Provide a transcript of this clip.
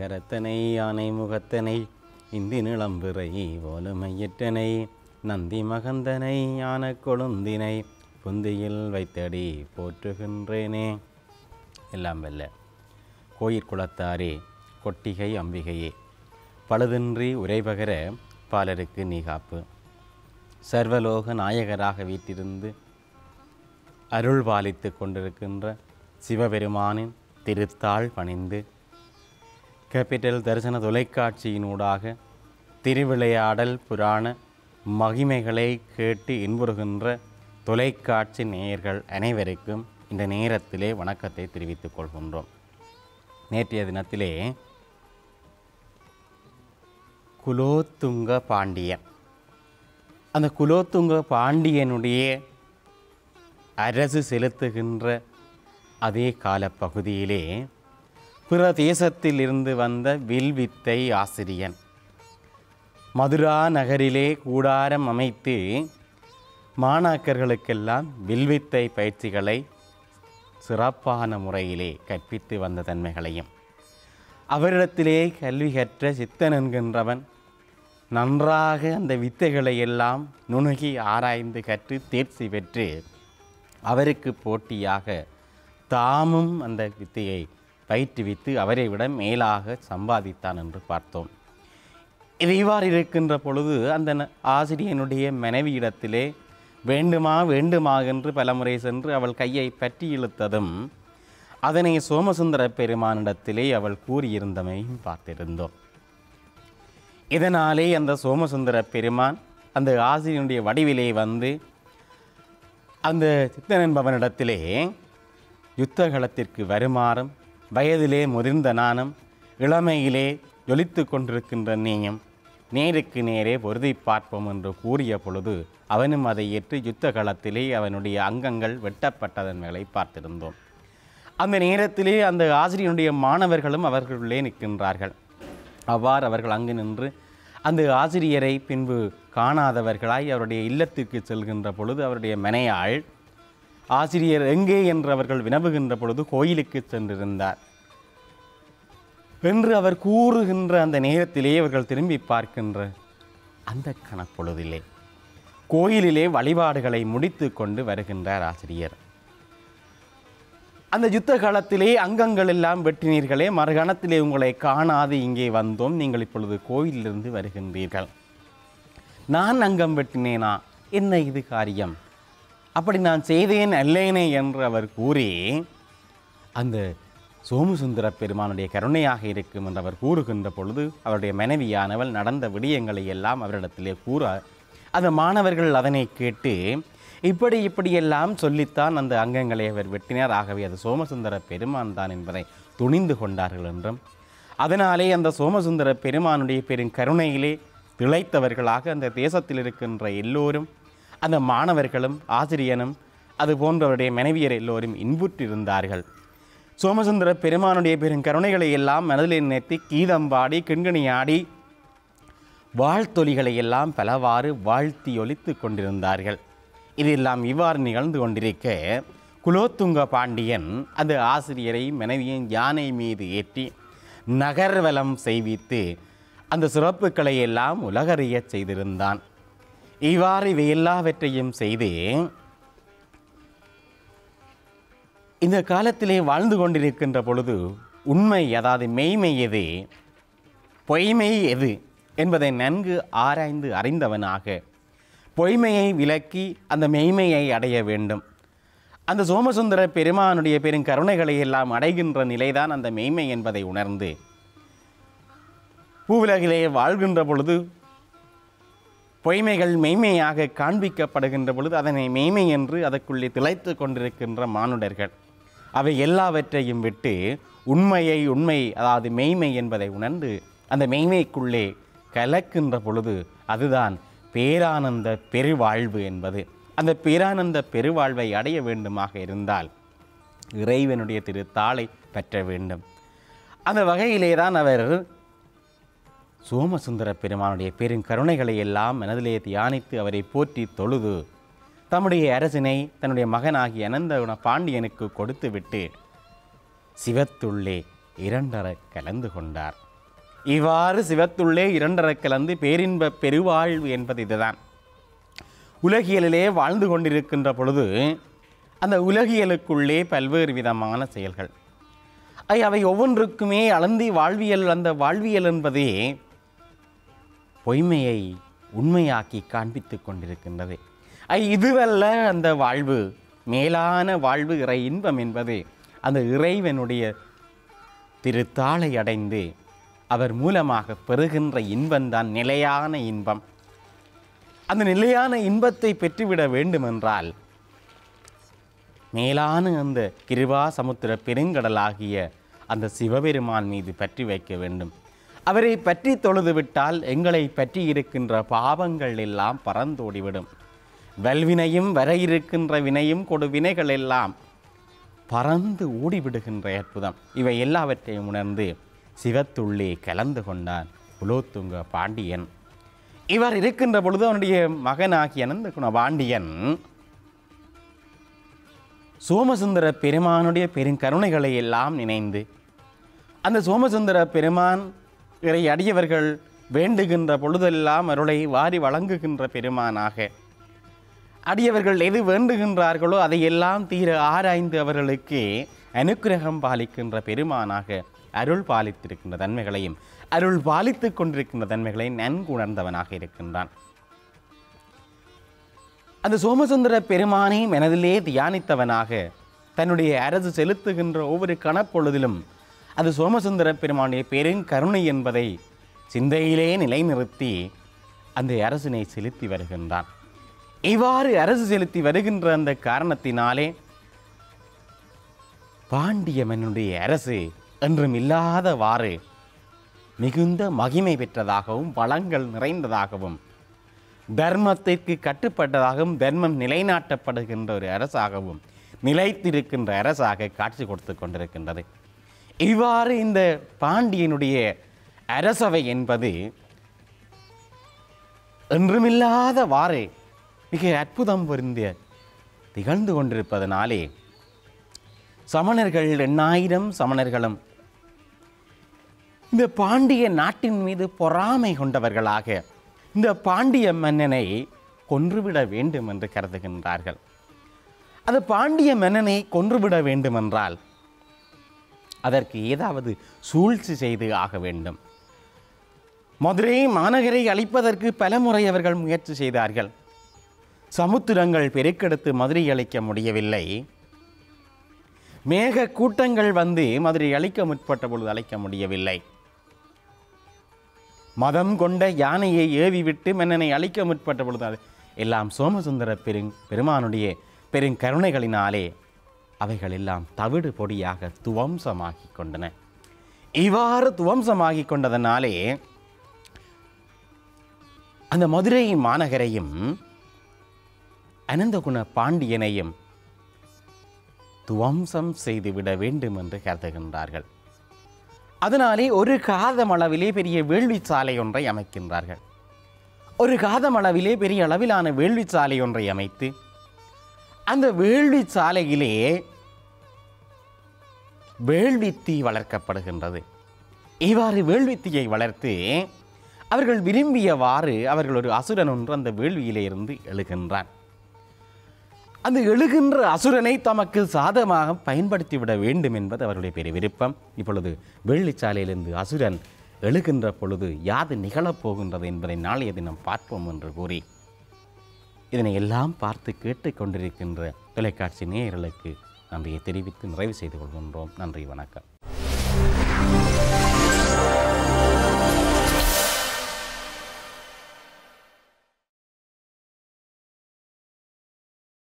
கரத்தனை யானை முகத்தனை இந்தி நிளம்பிறை ஓலுமையிட்டனை நந்தி மகந்தனை யான கொழுந்தினை புந்தியில் வைத்தடி போற்றுகின்றேனே எல்லாம் வெல்ல கோயிற்குளத்தாரே கொட்டிகை அம்பிகையே பழுதின்றி உரைபகர பாலருக்கு நீ காப்பு சர்வலோக நாயகராக வீட்டிருந்து அருள் பாலித்து கொண்டிருக்கின்ற சிவபெருமானின் திருத்தாள் பணிந்து கேபிட்டல் தரிசன தொலைக்காட்சியினூடாக திருவிளையாடல் புராண மகிமைகளை கேட்டு இன்புறுகின்ற தொலைக்காட்சி நேயர்கள் அனைவருக்கும் இந்த நேரத்திலே வணக்கத்தை தெரிவித்துக் கொள்கின்றோம் நேற்றைய தினத்திலே குலோத்துங்க பாண்டியன் அந்த குலோத்துங்க பாண்டியனுடைய அரசு செலுத்துகின்ற அதே காலப்பகுதியிலே பிற தேசத்தில் இருந்து வந்த வில்வித்தை ஆசிரியன் மதுரா நகரிலே கூடாரம் அமைத்து மாணாக்கர்களுக்கெல்லாம் வில்வித்தை பயிற்சிகளை சிறப்பான முறையிலே கற்பித்து வந்த தன்மைகளையும் அவரிடத்திலே கல்வி கற்ற சித்தன் என்கின்றவன் நன்றாக அந்த வித்தைகளை எல்லாம் நுணுகி ஆராய்ந்து கற்று தேர்ச்சி பெற்று அவருக்கு போட்டியாக தாமும் அந்த வித்தையை பயிற்றுவித்து அவரை விட மேலாக சம்பாதித்தான் என்று பார்த்தோம் இது இவ்வாறு இருக்கின்ற பொழுது அந்த ந- ஆசிரியனுடைய மனைவியிடத்திலே வேண்டுமா வேண்டுமா என்று பலமுறை சென்று அவள் கையை பற்றி இழுத்ததும் அதனை சோமசுந்தர பெருமானிடத்திலே அவள் கூறியிருந்தமையும் பார்த்திருந்தோம் இதனாலே அந்த சோமசுந்தர பெருமான் அந்த ஆசிரியனுடைய வடிவிலே வந்து அந்த சித்தன் என்பவனிடத்திலே யுத்தகலத்திற்கு வருமாறும் வயதிலே முதிர்ந்த நானும் இளமையிலே ஜொலித்து கொண்டிருக்கின்ற நீயும் நேருக்கு நேரே பொருதி பார்ப்போம் என்று கூறிய பொழுது அவனும் அதை ஏற்று யுத்த களத்திலே அவனுடைய அங்கங்கள் வெட்டப்பட்டதன்மைகளை பார்த்திருந்தோம் அந்த நேரத்திலே அந்த ஆசிரியனுடைய மாணவர்களும் அவர்களுள்ளே நிற்கின்றார்கள் அவ்வாறு அவர்கள் அங்கு நின்று அந்த ஆசிரியரை பின்பு காணாதவர்களாய் அவருடைய இல்லத்திற்கு செல்கின்ற பொழுது அவருடைய மனையாள் ஆசிரியர் எங்கே என்று அவர்கள் வினவுகின்ற பொழுது கோயிலுக்கு சென்றிருந்தார் என்று அவர் கூறுகின்ற அந்த நேரத்திலே அவர்கள் திரும்பி பார்க்கின்ற அந்த கணப்பொழுதிலே கோயிலிலே வழிபாடுகளை முடித்து கொண்டு வருகின்றார் ஆசிரியர் அந்த யுத்த காலத்திலே அங்கங்கள் எல்லாம் வெட்டினீர்களே மறுகணத்திலே உங்களை காணாது இங்கே வந்தோம் நீங்கள் இப்பொழுது கோயிலிலிருந்து வருகின்றீர்கள் நான் அங்கம் வெட்டினேனா என்ன இது காரியம் அப்படி நான் செய்தேன் அல்லேனே என்று அவர் கூறி அந்த சோமசுந்தர பெருமானுடைய கருணையாக இருக்கும் என்று அவர் கூறுகின்ற பொழுது அவருடைய மனைவியானவள் நடந்த விடயங்களை எல்லாம் அவரிடத்திலே கூற அந்த மாணவர்கள் அதனை கேட்டு இப்படி இப்படியெல்லாம் சொல்லித்தான் அந்த அங்கங்களை அவர் வெட்டினார் ஆகவே அது சோமசுந்தர பெருமான் தான் என்பதை துணிந்து கொண்டார்கள் என்றும் அதனாலே அந்த சோமசுந்தர பெருமானுடைய பெரும் கருணையிலே திளைத்தவர்களாக அந்த தேசத்தில் இருக்கின்ற எல்லோரும் அந்த மாணவர்களும் ஆசிரியனும் அது போன்றவருடைய மனைவியர் எல்லோரும் இன்புற்றிருந்தார்கள் சோமசுந்தர பெருமானுடைய பெரும் கருணைகளை எல்லாம் மனதிலே நினைத்து கீதம் பாடி கிண்கணி ஆடி வாழ்த்தொலிகளை எல்லாம் பலவாறு வாழ்த்தி ஒலித்து கொண்டிருந்தார்கள் இதெல்லாம் இவ்வாறு நிகழ்ந்து கொண்டிருக்க குலோத்துங்க பாண்டியன் அந்த ஆசிரியரை மனைவியின் யானை மீது ஏற்றி நகர்வலம் செய்வித்து அந்த சிறப்புகளை எல்லாம் உலகறியச் செய்திருந்தான் இவ்வாறு இவை எல்லாவற்றையும் செய்து இந்த காலத்திலே வாழ்ந்து கொண்டிருக்கின்ற பொழுது உண்மை அதாவது மெய்மை எது பொய்மை எது என்பதை நன்கு ஆராய்ந்து அறிந்தவனாக பொய்மையை விலக்கி அந்த மெய்மையை அடைய வேண்டும் அந்த சோமசுந்தர பெருமானுடைய பெருங்கருணைகளை எல்லாம் அடைகின்ற நிலைதான் அந்த மெய்மை என்பதை உணர்ந்து பூவுலகிலே வாழ்கின்ற பொழுது பொய்மைகள் மெய்மையாக காண்பிக்கப்படுகின்ற பொழுது அதனை மெய்மை என்று அதற்குள்ளே திளைத்து கொண்டிருக்கின்ற மானுடர்கள் அவை எல்லாவற்றையும் விட்டு உண்மையை உண்மை அதாவது மெய்மை என்பதை உணர்ந்து அந்த மெய்மைக்குள்ளே கலக்கின்ற பொழுது அதுதான் பேரானந்த பெருவாழ்வு என்பது அந்த பேரானந்த பெருவாழ்வை அடைய வேண்டுமாக இருந்தால் இறைவனுடைய திருத்தாளை பெற்ற வேண்டும் அந்த வகையிலே தான் அவர் சோமசுந்தர பெருமானுடைய பெருங்கருணைகளை எல்லாம் மனதிலே தியானித்து அவரை போற்றி தொழுது தம்முடைய அரசினை தன்னுடைய மகனாகிய அனந்தகுண பாண்டியனுக்கு கொடுத்துவிட்டு சிவத்துள்ளே இரண்டர கலந்து கொண்டார் இவ்வாறு சிவத்துள்ளே இரண்டரை கலந்து பேரின்ப பெருவாழ்வு என்பது இதுதான் உலகியலிலே வாழ்ந்து கொண்டிருக்கின்ற பொழுது அந்த உலகியலுக்குள்ளே பல்வேறு விதமான செயல்கள் ஐ அவை ஒவ்வொன்றுக்குமே அளந்தி வாழ்வியல் அந்த வாழ்வியல் என்பதே பொய்மையை உண்மையாக்கி காண்பித்துக் கொண்டிருக்கின்றது ஐ இதுவல்ல அந்த வாழ்வு மேலான வாழ்வு இறை இன்பம் என்பது அந்த இறைவனுடைய திருத்தாளை அடைந்து அவர் மூலமாக பெறுகின்ற இன்பம்தான் நிலையான இன்பம் அந்த நிலையான இன்பத்தை பெற்றுவிட வேண்டுமென்றால் மேலான அந்த கிருபா சமுத்திர பெருங்கடலாகிய அந்த சிவபெருமான் மீது பற்றி வைக்க வேண்டும் அவரை பற்றி தொழுது விட்டால் எங்களை பற்றி இருக்கின்ற பாவங்கள் எல்லாம் பறந்தோடிவிடும் வல்வினையும் வர இருக்கின்ற வினையும் கொடு வினைகள் எல்லாம் பறந்து ஓடிவிடுகின்ற அற்புதம் இவை எல்லாவற்றையும் உணர்ந்து சிவத்துள்ளே கலந்து கொண்டான் குலோத்துங்க பாண்டியன் இவர் இருக்கின்ற பொழுது அவனுடைய மகனாகிய அனந்தகுண பாண்டியன் சோமசுந்தர பெருமானுடைய பெருங்கருணைகளை எல்லாம் நினைந்து அந்த சோமசுந்தர பெருமான் இறை அடியவர்கள் வேண்டுகின்ற பொழுதெல்லாம் அருளை வாரி வழங்குகின்ற பெருமானாக அடியவர்கள் எது வேண்டுகின்றார்களோ அதையெல்லாம் தீர ஆராய்ந்து அவர்களுக்கு அனுக்கிரகம் பாலிக்கின்ற பெருமானாக அருள் பாலித்திருக்கின்ற தன்மைகளையும் அருள் பாலித்துக் கொண்டிருக்கின்ற தன்மைகளை நன்கு உணர்ந்தவனாக இருக்கின்றான் அந்த சோமசுந்தர பெருமானை மனதிலே தியானித்தவனாக தன்னுடைய அரசு செலுத்துகின்ற ஒவ்வொரு கணப்பொழுதிலும் அது சோமசுந்தர பெருமானுடைய பெருங்கருணை என்பதை சிந்தையிலே நிலைநிறுத்தி அந்த அரசினை செலுத்தி வருகின்றான் இவ்வாறு அரசு செலுத்தி வருகின்ற அந்த காரணத்தினாலே பாண்டிய மன்னனுடைய அரசு என்றும் இல்லாதவாறு மிகுந்த மகிமை பெற்றதாகவும் வளங்கள் நிறைந்ததாகவும் தர்மத்திற்கு கட்டுப்பட்டதாகவும் தர்மம் நிலைநாட்டப்படுகின்ற ஒரு அரசாகவும் நிலைத்திருக்கின்ற அரசாக காட்சி கொடுத்து கொண்டிருக்கின்றது இவ்வாறு இந்த பாண்டியனுடைய அரசவை என்பது என்றுமில்லாதவாறு மிக அற்புதம் பொருந்திய திகழ்ந்து கொண்டிருப்பதனாலே சமணர்கள் எண்ணாயிரம் சமணர்களும் இந்த பாண்டிய நாட்டின் மீது பொறாமை கொண்டவர்களாக இந்த பாண்டிய மன்னனை கொன்றுவிட வேண்டும் என்று கருதுகின்றார்கள் அது பாண்டிய மன்னனை கொன்றுவிட வேண்டுமென்றால் அதற்கு ஏதாவது சூழ்ச்சி செய்து ஆக வேண்டும் மதுரை மாநகரை அழிப்பதற்கு பலமுறை அவர்கள் முயற்சி செய்தார்கள் சமுத்திரங்கள் பெருக்கெடுத்து மதுரை அழிக்க முடியவில்லை மேக கூட்டங்கள் வந்து மதுரை அழிக்க முற்பட்ட பொழுது அழைக்க முடியவில்லை மதம் கொண்ட யானையை ஏவி விட்டு மன்னனை அழிக்க முற்பட்ட பொழுது அது எல்லாம் சோமசுந்தர பெருங் பெருமானுடைய பெருங்கருணைகளினாலே அவைகள் எல்லாம் தவிடு பொடியாக துவம்சமாகி கொண்டன இவ்வாறு துவம்சமாகி கொண்டதனாலே அந்த மதுரை மாநகரையும் அனந்தகுண பாண்டியனையும் துவம்சம் செய்துவிட வேண்டும் என்று கருதுகின்றார்கள் அதனாலே ஒரு காதம் அளவிலே பெரிய வேள்வி சாலை ஒன்றை அமைக்கின்றார்கள் ஒரு காதம் அளவிலே பெரிய அளவிலான வேள்வி சாலை ஒன்றை அமைத்து அந்த வேள்வி சாலையிலே வேள்வித்தீ வளர்க்கப்படுகின்றது இவ்வாறு வேள்வித்தீயை வளர்த்து அவர்கள் விரும்பியவாறு அவர்கள் ஒரு அசுரன் ஒன்று அந்த வேள்வியிலே இருந்து எழுகின்றான் அந்த எழுகின்ற அசுரனை தமக்கு சாதமாக பயன்படுத்திவிட வேண்டும் என்பது அவருடைய பெரிய விருப்பம் இப்பொழுது வெள்ளிச்சாலையிலிருந்து அசுரன் எழுகின்ற பொழுது யாது நிகழப் போகின்றது என்பதை நாளைய தினம் பார்ப்போம் என்று கூறி இதனை எல்லாம் பார்த்து கேட்டுக்கொண்டிருக்கின்ற தொலைக்காட்சி நேயர்களுக்கு நன்றியை தெரிவித்து நிறைவு செய்து கொள்கின்றோம் நன்றி வணக்கம்